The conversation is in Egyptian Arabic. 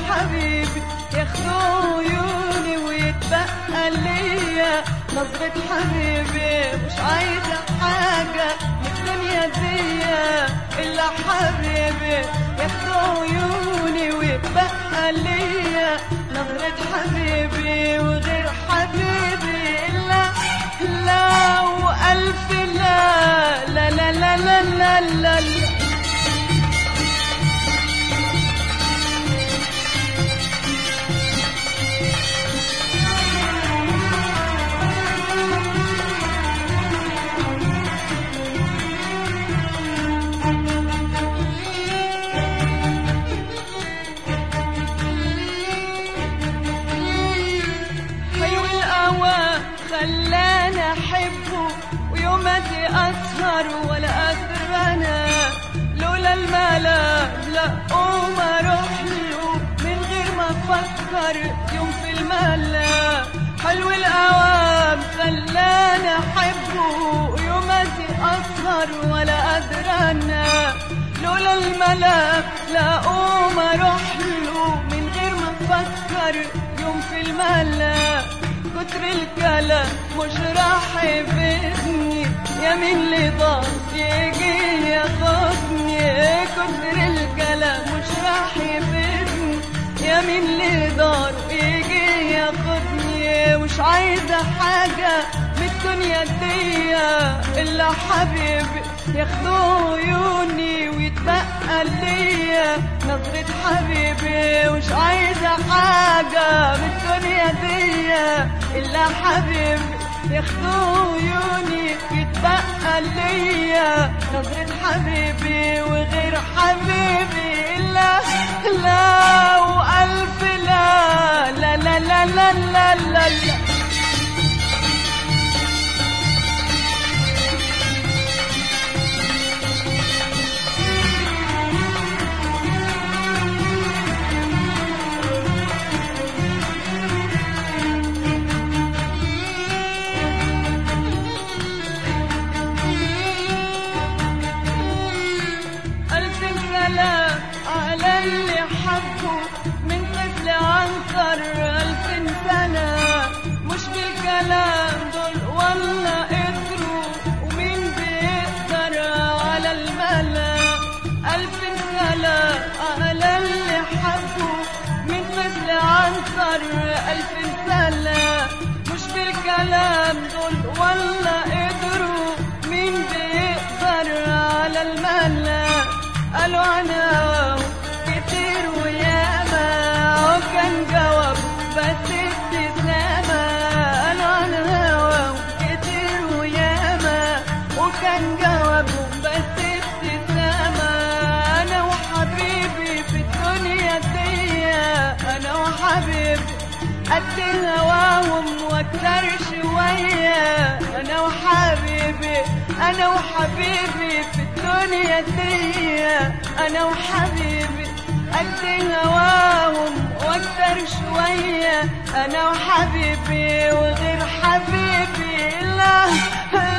حبيبي ياخدوا عيوني ويتبقى ليا نظرة حبيبي مش عايزة حاجة من الدنيا دي إلا حبيبي ياخدوا عيوني ويتبقى ليا نظرة حبيبي وغير حبيبي إلا لا وألف لا لا لا لا لا لا, لا, لا حلو القوى خلاني احبه ويوماتي اسهر ولا قادر انا لولا الملام لا قوم اروح له من غير ما افكر يوم في الملا حلو الاوام خلاني احبه ويوماتي اسهر ولا قادر انا لولا الملام لا قوم اروح له من غير ما افكر يوم في الملا كتر الكلام مش راح يفيدني يا مين اللي ضاع يجي ياخدني كتر الكلام مش راح يفيدني يا مين اللي دار يجي ياخدني مش عايزة حاجة من الدنيا دي إلا حبيبي ياخدوا عيوني ويتبقى ليا نظرة حبيبي مش عايزة حاجة من الدنيا دي إلا حبيبي ياخدوا عيوني يتبقى ليا نظرة حبيبي وغير حبيبي لا لا وألف لا لا لا لا لا لا لا, لا ألف سلام على اللي حبه من طفل عنتر ألف سنة مش بالكلام دول ولا قدروا ومين بيقدر على الملا ألف سلام على اللي حبه من طفل عنتر ألف سنة مش بالكلام دول ولا قدروا مين بيقدر على الملا قالوا انا كتير وياما وكان جواب بس ابتسامة قالوا انا كتير وياما وكان جواب بس ابتسامة انا وحبيبي في الدنيا دي انا وحبيبي قد هواهم واكتر شوية انا وحبيبي انا وحبيبي في الدنيا دي انا وحبيبي قد هواهم واكتر شوية انا وحبيبي وغير حبيبي لا